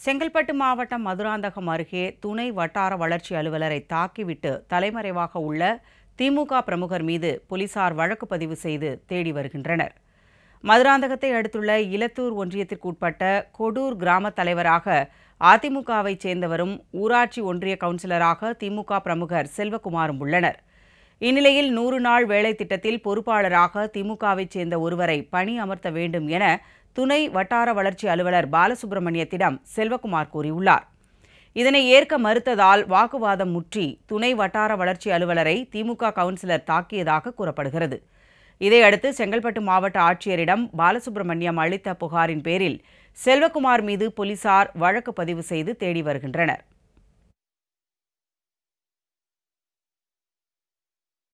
செங்கல்பட்டு மாவட்டம் மதுராந்தகம் அருகே துணை வட்டார வளர்ச்சி அலுவலரை தாக்கிவிட்டு தலைமறைவாக உள்ள திமுக பிரமுகர் மீது போலீசார் வழக்கு பதிவு செய்து தேடி வருகின்றனர் மதுராந்தகத்தை அடுத்துள்ள இலத்தூர் ஒன்றியத்திற்குட்பட்ட கொடூர் கிராமத் தலைவராக அதிமுகவைச் சேர்ந்தவரும் ஊராட்சி ஒன்றிய கவுன்சிலராக திமுக பிரமுகர் செல்வகுமாரும் உள்ளனர் இந்நிலையில் நூறு நாள் வேலை திட்டத்தில் பொறுப்பாளராக திமுகவைச் சேர்ந்த ஒருவரை பணி அமர்த்த வேண்டும் என துணை வட்டார வளர்ச்சி அலுவலர் பாலசுப்ரமணியத்திடம் செல்வகுமார் கூறியுள்ளார் இதனை ஏற்க மறுத்ததால் வாக்குவாதம் முற்றி துணை வட்டார வளர்ச்சி அலுவலரை திமுக கவுன்சிலர் தாக்கியதாக கூறப்படுகிறது இதையடுத்து செங்கல்பட்டு மாவட்ட ஆட்சியரிடம் பாலசுப்ரமணியம் அளித்த புகாரின் பேரில் செல்வகுமார் மீது போலீசார் வழக்கு பதிவு செய்து தேடி வருகின்றனர்